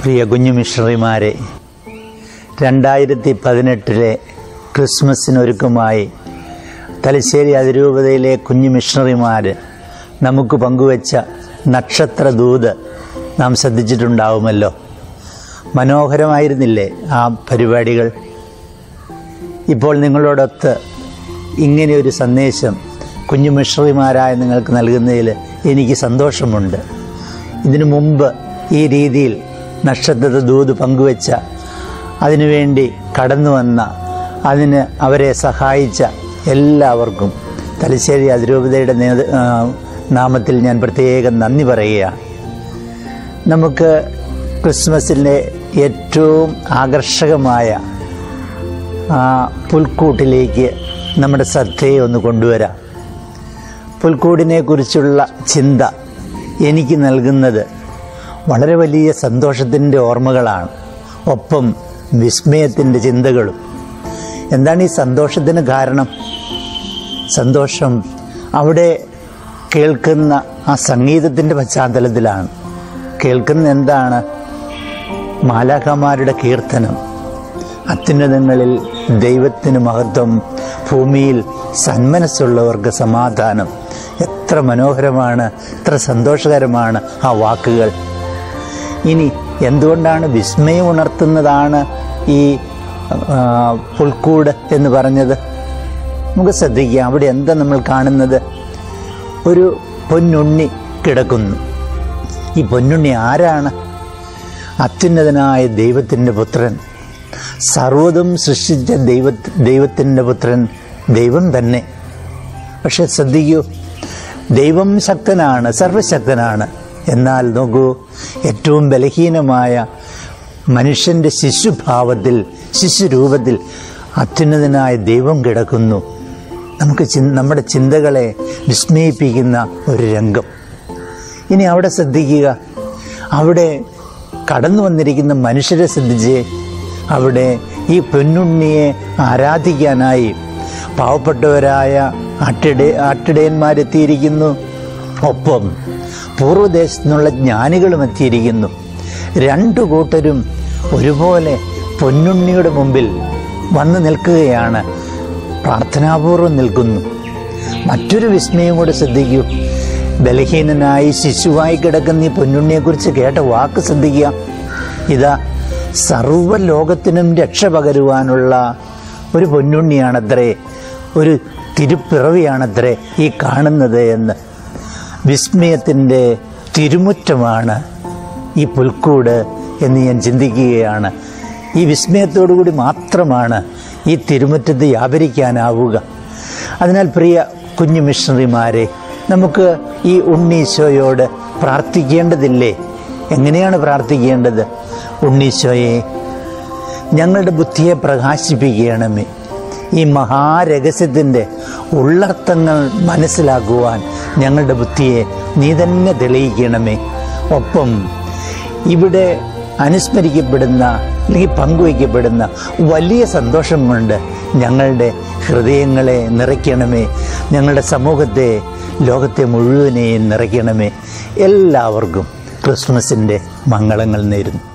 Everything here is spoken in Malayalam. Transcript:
പ്രിയ കുഞ്ഞു മിഷണറിമാരെ രണ്ടായിരത്തി പതിനെട്ടിലെ ക്രിസ്മസിനൊരുക്കമായി തലശ്ശേരി അതിരൂപതയിലെ കുഞ്ഞു മിഷണറിമാർ നമുക്ക് പങ്കുവച്ച നക്ഷത്ര ദൂത് നാം ശ്രദ്ധിച്ചിട്ടുണ്ടാവുമല്ലോ മനോഹരമായിരുന്നില്ലേ ആ പരിപാടികൾ ഇപ്പോൾ നിങ്ങളോടൊത്ത് ഇങ്ങനെ ഒരു സന്ദേശം കുഞ്ഞു മിഷണറിമാരായ നിങ്ങൾക്ക് നൽകുന്നതിൽ എനിക്ക് സന്തോഷമുണ്ട് ഇതിനു മുമ്പ് ഈ രീതിയിൽ നക്ഷത്ര ദൂത് പങ്കുവച്ച അതിനുവേണ്ടി കടന്നു വന്ന അതിന് അവരെ സഹായിച്ച എല്ലാവർക്കും തലശ്ശേരി അതിരൂപതയുടെ നേതൃ ആ, നാമത്തിൽ ഞാൻ പ്രത്യേകം നന്ദി പറയുകയാണ് നമുക്ക് ക്രിസ്മസിൻ്റെ ഏറ്റവും ആകർഷകമായ ആ പുൽക്കൂട്ടിലേക്ക് നമ്മുടെ ശ്രദ്ധയെ ഒന്ന് കൊണ്ടുവരാം പുൽക്കൂടിനെ കുറിച്ചുള്ള ചിന്ത എനിക്ക് നൽകുന്നത് വളരെ വലിയ സന്തോഷത്തിൻ്റെ ഓർമ്മകളാണ് ഒപ്പം വിസ്മയത്തിൻ്റെ ചിന്തകളും എന്താണ് ഈ സന്തോഷത്തിന് കാരണം സന്തോഷം അവിടെ കേൾക്കുന്ന ആ സംഗീതത്തിൻ്റെ പശ്ചാത്തലത്തിലാണ് കേൾക്കുന്ന എന്താണ് മാലാഖമാരുടെ കീർത്തനം അത്യുന്നതങ്ങളിൽ ദൈവത്തിന് മഹത്വം ഭൂമിയിൽ സന്മനസ്സുള്ളവർക്ക് സമാധാനം എത്ര മനോഹരമാണ് എത്ര സന്തോഷകരമാണ് ആ വാക്കുകൾ ഇനി എന്തുകൊണ്ടാണ് വിസ്മയം ഉണർത്തുന്നതാണ് ഈ ആ, പുൽക്കൂട് എന്ന് പറഞ്ഞത് നമുക്ക് ശ്രദ്ധിക്കാം അവിടെ എന്താ നമ്മൾ കാണുന്നത് ഒരു പൊന്നുണ്ണി കിടക്കുന്നു ഈ പൊന്നുണ്ണി ആരാണ് അത്യുന്നതനായ ദൈവത്തിൻ്റെ പുത്രൻ സർവ്വതും സൃഷ്ടിച്ച ദൈവ ദൈവത്തിൻ്റെ പുത്രൻ ദൈവം തന്നെ പക്ഷെ ശ്രദ്ധിക്കൂ ദൈവം ശക്തനാണ് സർവശക്തനാണ് എന്നാൽ നോക്കൂ ഏറ്റവും ബലഹീനമായ മനുഷ്യൻ്റെ ശിശുഭാവത്തിൽ ശിശുരൂപത്തിൽ അത്യുന്നതനായ ദൈവം കിടക്കുന്നു നമുക്ക് ചിൻ- നമ്മുടെ ചിന്തകളെ വിസ്മയിപ്പിക്കുന്ന ഒരു രംഗം ഇനി അവിടെ ശ്രദ്ധിക്കുക അവിടെ കടന്നു വന്നിരിക്കുന്ന മനുഷ്യരെ ശ്രദ്ധിച്ച് അവിടെ ഈ പൊന്നുണ്ണിയെ ആരാധിക്കാനായി പാവപ്പെട്ടവരായ ആട്ടിട ആട്ടിടയന്മാരെത്തിയിരിക്കുന്നു ഒപ്പം പൂർവ്വദേശത്തു നിന്നുള്ള ജ്ഞാനികളും എത്തിയിരിക്കുന്നു രണ്ടു കൂട്ടരും ഒരുപോലെ പൊന്നുണ്ണിയുടെ മുമ്പിൽ വന്നു നിൽക്കുകയാണ് പ്രാർത്ഥനാപൂർവം നിൽക്കുന്നു മറ്റൊരു വിസ്മയം കൂടെ ശ്രദ്ധിക്കൂ ബലഹീനനായി ശിശുവായി കിടക്കുന്ന ഈ പൊന്നുണ്ണിയെക്കുറിച്ച് കേട്ട വാക്ക് ശ്രദ്ധിക്കുക ഇതാ സർവ്വലോകത്തിനും രക്ഷ പകരുവാനുള്ള ഒരു പൊന്നുണ്ണിയാണത്രേ ഒരു തിരുപ്പിറവിയാണത്രേ ഈ കാണുന്നത് എന്ന് വിസ്മയത്തിൻ്റെ തിരുമുറ്റമാണ് ഈ പുൽക്കൂട് എന്ന് ഞാൻ ചിന്തിക്കുകയാണ് ഈ വിസ്മയത്തോടു കൂടി മാത്രമാണ് ഈ തിരുമുറ്റത്ത് വ്യാപരിക്കാനാവുക അതിനാൽ പ്രിയ കുഞ്ഞു മിഷണറിമാരെ നമുക്ക് ഈ ഉണ്ണീശോയോട് പ്രാർത്ഥിക്കേണ്ടതില്ലേ എങ്ങനെയാണ് പ്രാർത്ഥിക്കേണ്ടത് ഉണ്ണീശോയെ ഞങ്ങളുടെ ബുദ്ധിയെ പ്രകാശിപ്പിക്കണമേ ഈ മഹാരഹസ്യത്തിൻ്റെ ഉള്ളർത്ഥങ്ങൾ മനസ്സിലാക്കുവാൻ ഞങ്ങളുടെ ബുദ്ധിയെ നീ തന്നെ തെളിയിക്കണമേ ഒപ്പം ഇവിടെ അനുസ്മരിക്കപ്പെടുന്ന അല്ലെങ്കിൽ പങ്കുവയ്ക്കപ്പെടുന്ന വലിയ സന്തോഷം കൊണ്ട് ഞങ്ങളുടെ ഹൃദയങ്ങളെ നിറയ്ക്കണമേ ഞങ്ങളുടെ സമൂഹത്തെ ലോകത്തെ മുഴുവനെയും നിറയ്ക്കണമേ എല്ലാവർക്കും ക്രിസ്മസിൻ്റെ മംഗളങ്ങൾ നേരുന്നു